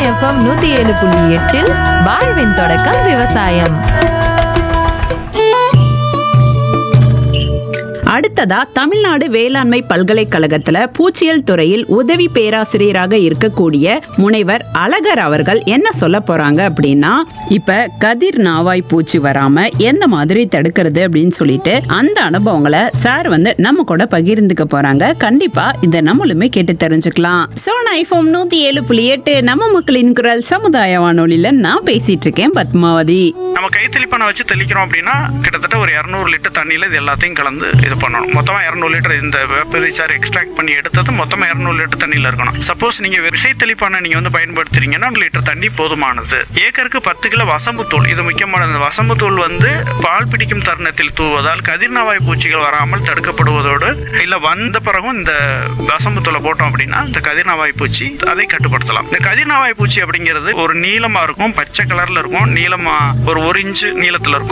FM நூத்தி ஏழு புள்ளி எட்டில் வாழ்வின் தொடக்கம் விவசாயம் அடுத்ததா தமிழ்நாடு வேளாண்மை பல்கலைக்கழகத்துல பூச்சியல் துறையில் உதவி பேராசிரியராக இருக்கக்கூடிய முனைவர் அழகர் அவர்கள் என்ன சொல்ல போறாங்க அப்படின்னா இப்ப கதிர் நாவாய் பூச்சி வராம எந்த மாதிரி தடுக்கிறது அப்படின்னு சொல்லிட்டு அந்த அனுபவங்களை சார் வந்து நம்ம கூட பகிர்ந்துக்க போறாங்க கண்டிப்பா இதை நம்மளுமே கேட்டு தெரிஞ்சுக்கலாம் சோனா ஐஃபோம் நூத்தி ஏழு புள்ளி எட்டு நம்ம மக்களின் குரல் சமுதாய வானொலியில நான் பேசிட்டு இருக்கேன் பத்மாவதி நம்ம கைத்தெளிப்பானை வச்சு தெளிக்கிறோம் அப்படின்னா கிட்டத்தட்ட ஒரு இரநூறு லிட்டர் தண்ணியில் இது எல்லாத்தையும் கலந்து இது பண்ணணும் மொத்தமாக இரநூறு லிட்டர் இந்த வெப்பரிசார் எக்ஸ்ட்ராக்ட் பண்ணி எடுத்தது மொத்தமாக இரநூறு லிட்டர் தண்ணியில் இருக்கணும் சப்போஸ் நீங்கள் விசை தெளிப்பானை நீங்கள் வந்து பயன்படுத்துறீங்கன்னா ஒரு லிட்டர் தண்ணி போதுமானது ஏக்கருக்கு பத்து கிலோ வசம்புத்தூள் இது முக்கியமானது வசம்புத்தூள் வந்து பால் பிடிக்கும் தருணத்தில் தூவுவதால் கதிர்நாவாய் பூச்சிகள் வராமல் தடுக்கப்படுவதோடு இல்லை வந்த பிறகும் இந்த வசம்புத்தூளை போட்டோம் அப்படின்னா இந்த கதிர்நாவாய் பூச்சி அதை கட்டுப்படுத்தலாம் இந்த கதிர்நாவாய் பூச்சி அப்படிங்கிறது ஒரு நீளமாக இருக்கும் பச்சை கலரில் இருக்கும் நீளமாக ஒரு ஒரு இன்ச்சு நீளத்தில் இருக்கும்